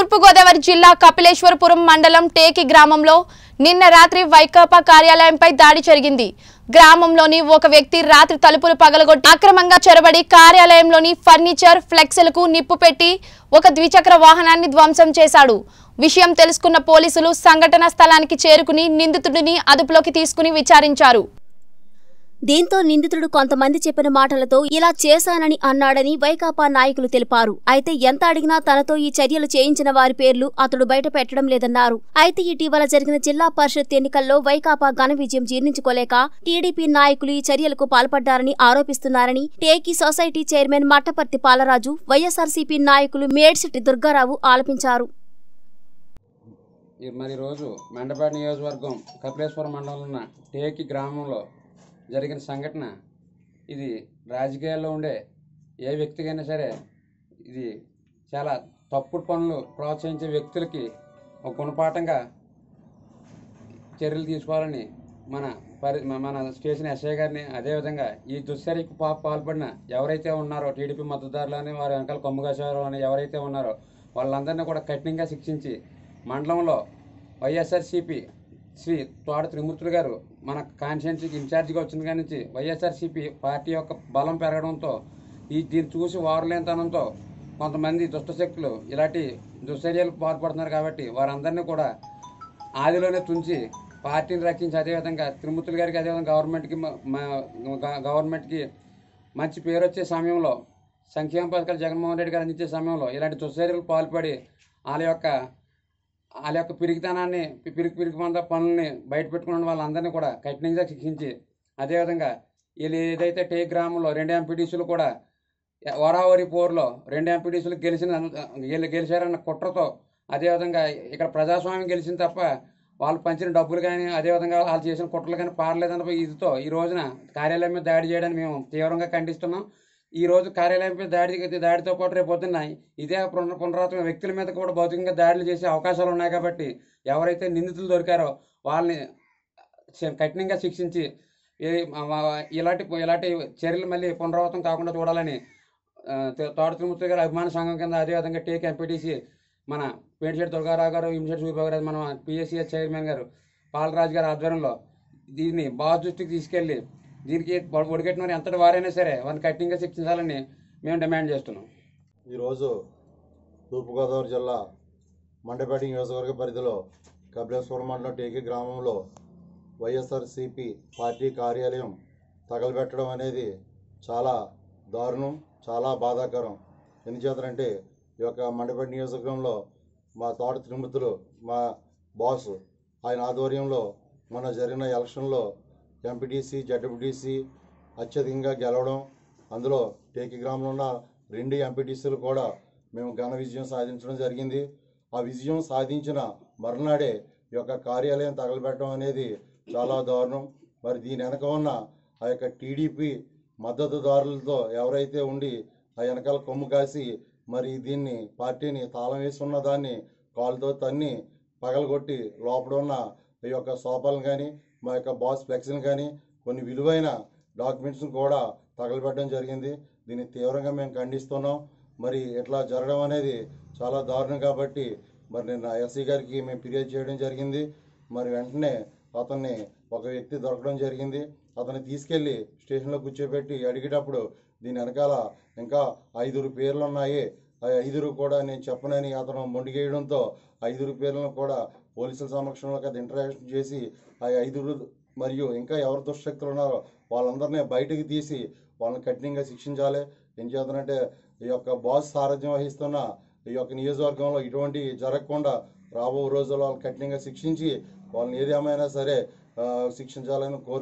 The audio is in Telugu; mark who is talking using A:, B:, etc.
A: తూర్పుగోదావరి జిల్లా కపిలేశ్వరపురం మండలం టేకి గ్రామంలో నిన్న రాత్రి వైకాపా కార్యాలయంపై దాడి జరిగింది గ్రామంలోని ఒక వ్యక్తి రాత్రి తలుపులు పగలగొట్టి అక్రమంగా చొరబడి కార్యాలయంలోని ఫర్నిచర్ ఫ్లెక్స్లకు నిప్పు పెట్టి ఒక ద్విచక్ర వాహనాన్ని ధ్వంసం చేశాడు విషయం తెలుసుకున్న పోలీసులు సంఘటన స్థలానికి చేరుకుని నిందితుడిని అదుపులోకి తీసుకుని విచారించారు
B: దీంతో నిందితుడు కొంతమంది చెప్పిన మాటలతో ఇలా చేశానని అన్నాడని వైకాపా నాయకులు తెలిపారు అయితే ఎంత అడిగినా తనతో ఈ చర్యలు చేయించిన వారి పేర్లు అతడు బయట పెట్టడం లేదన్నారు అయితే ఇటీవల జరిగిన జిల్లా పరిషత్ ఎన్నికల్లో వైకాపా ఘన విజయం జీర్ణించుకోలేక టీడీపీ నాయకులు ఈ చర్యలకు పాల్పడ్డారని ఆరోపిస్తున్నారని టేకి సొసైటీ చైర్మన్ మట్టపర్తి పాలరాజు వైఎస్ఆర్సీపీ నాయకులు మేడ్శెట్టి దుర్గారావు ఆలపించారు
C: ఈ మరి రోజు మెండపేట నియోజకవర్గం కపిలేశ్వరం మండలంలో ఉన్న టేకి గ్రామంలో జరిగిన సంఘటన ఇది రాజకీయాల్లో ఉండే ఏ వ్యక్తికైనా సరే ఇది చాలా తప్పుడు పనులు ప్రోత్సహించే వ్యక్తులకి ఒక గుణపాఠంగా చర్యలు తీసుకోవాలని మన పరి మన స్టేషన్ ఎస్ఐ గారిని అదేవిధంగా ఈ దుశ్చర్యకు పా పాల్పడిన ఎవరైతే ఉన్నారో టీడీపీ మద్దతుదారులు అని వారి వెనకాల కొమ్ముగాసేవారు అని ఎవరైతే ఉన్నారో వాళ్ళందరినీ కూడా కఠినంగా శిక్షించి మండలంలో వైఎస్ఆర్సీపీ శ్రీ తోట త్రిమూర్తులు గారు మన కాన్స్టిట్యున్సీకి ఇన్ఛార్జిగా వచ్చిన కాడి నుంచి వైఎస్ఆర్సీపీ పార్టీ యొక్క బలం పెరగడంతో ఈ దీన్ని చూసి వారలేనితనంతో కొంతమంది దుష్టశక్తులు ఇలాంటి దుశ్చర్యలకు పాల్పడుతున్నారు కాబట్టి వారందరినీ కూడా ఆదిలోనే తుంచి పార్టీని రక్షించి అదేవిధంగా తిరుమూర్తులు గారికి అదేవిధంగా గవర్నమెంట్కి మ- మ- గ- గవర్నమెంట్కి మంచి పేరు వచ్చే సమయంలో సంక్షేమ పథకాలు జగన్మోహన్ రెడ్డి గారు అందించే సమయంలో ఇలాంటి దుశ్చర్యలకు పాల్పడి వాళ్ళ యొక్క వాళ్ళ యొక్క పిరికితనాన్ని పి- పిరికి పిరికి మంద పనుల్ని బయట పెట్టుకున్న వాళ్ళందరినీ కూడా కఠినంగా శిక్షించి అదేవిధంగా వీళ్ళు ఏదైతే టే గ్రామంలో రెండు ఎంపీటీసీలు కూడా వరావరి పోరులో రెండు ఎంపీటీసీలు గెలిచిన వీళ్ళు గెలిచారన్న కుట్రతో అదేవిధంగా ఇక్కడ ప్రజాస్వామ్యం గెలిచింది తప్ప వాళ్ళు పంచిన డబ్బులు కానీ అదేవిధంగా వాళ్ళు చేసిన కుట్రలు కానీ పారలేదన్న ఇదితో ఈ రోజున కార్యాలయం మీద దాడి చేయడానికి మేము తీవ్రంగా ఖండిస్తున్నాం ఈ రోజు కార్యాలయంపై దాడి దాడితో పాటు రేపు పొద్దున్న ఇదే పునర పునరావృతం వ్యక్తుల మీద కూడా భౌతికంగా దాడులు చేసే అవకాశాలు ఉన్నాయి కాబట్టి ఎవరైతే నిందితులు దొరికారో వాళ్ళని శ- కఠినంగా శిక్షించి ఏ- మ- మ- ఇలాంటి ఇలాంటి చర్యలు మళ్ళీ పునరావృతం కాకుండా చూడాలని ఆ, తే- తోట తిరుమూర్తి గారి అభిమాన సంఘం కింద అదేవిధంగా టేక్ ఎంపీటీసీ మన పేటిశెట్టి దుర్గారావు గారు ఇమిషెట్టి సూర్యబాబు గారు మన పిఎస్సిఎస్ చైర్మన్ గారు పాలరాజు గారి ఆధ్వర్యంలో దీన్ని బాస్ దృష్టికి తీసుకెళ్ళి దీనికి పొడి- ఒడిగట్టిన వారు ఎంతటి వారైనా సరే వారిని కఠినంగా శిక్షించాలని మేము డిమాండ్ చేస్తున్నాం
D: ఈరోజు తూర్పుగోదావరి జిల్లా మండపేట నియోజకవర్గ పరిధిలో కపిలేశ్వరం మండలం టేకి గ్రామంలో వైఎస్ఆర్సిపి పార్టీ కార్యాలయం తగలబెట్టడం అనేది చాలా దారుణం చాలా బాధాకరం ఎందుచేతనంటే ఈ యొక్క మండపేట నియోజకవర్గంలో మా తోట తిరుమతులు మా బాస్ ఆయన ఆధ్వర్యంలో మొన్న జరిగిన ఎలక్షన్లో ఎంపీటీసీ జడ్పీటీసీ అత్యధికంగా గెలవడం అందులో టేకి గ్రామంలో ఉన్న రెండు ఎంపీటీసీలు కూడా మేము ఘన విజయం సాధించడం జరిగింది ఆ విజయం సాధించిన మరునాడే ఈ యొక్క కార్యాలయం తగలబెట్టడం అనేది చాలా దారుణం మరి దీని వెనక ఉన్న ఆ యొక్క టీడీపీ మద్దతుదారులతో ఎవరైతే ఉండి ఆ వెనకాల కొమ్ము కాసి మరి దీన్ని పార్టీని తాళం వేసి ఉన్న దాన్ని కాలుతో తన్ని పగలగొట్టి లోపల ఉన్న ఈ యొక్క సోఫాలను కానీ మా యొక్క బాస్ ఫ్లెక్స్ని కానీ కొన్ని విలువైన డాక్యుమెంట్స్ని కూడా తగలబెట్టడం జరిగింది దీన్ని తీవ్రంగా మేము ఖండిస్తున్నాం మరి ఇట్లా జరగడం అనేది చాలా దారుణం కాబట్టి మరి నిన్న ఎస్సీ గారికి మేము ఫిర్యాదు చేయడం జరిగింది మరి వెంటనే అతన్ని ఒక వ్యక్తి దొరకడం జరిగింది అతన్ని తీసుకెళ్ళి స్టేషన్లో కూర్చోబెట్టి అడిగేటప్పుడు దీని వెనకాల ఇంకా ఐదుగురు పేర్లు ఉన్నాయి ఆ ఐదుగురు కూడా నేను చెప్పనని అతను మొండిగేయడంతో ఐదుగురు పేర్లను కూడా పోలీసుల సమక్షంలో కదా ఇంటరాక్షన్ చేసి ఆ ఐదుగురు మరియు ఇంకా ఎవరు దుష్టశక్తులు ఉన్నారో వాళ్ళందరినీ బయటకు తీసి వాళ్ళని కఠినంగా శిక్షించాలి ఏం చేద్దానంటే ఈ యొక్క బాస్ సారథ్యం వహిస్తున్న ఈ యొక్క నియోజకవర్గంలో ఇటువంటి జరగకుండా రాబో రోజుల్లో వాళ్ళని కఠినంగా శిక్షించి వాళ్ళని ఏదేమైనా సరే ఆ, శిక్షించాలని కోరు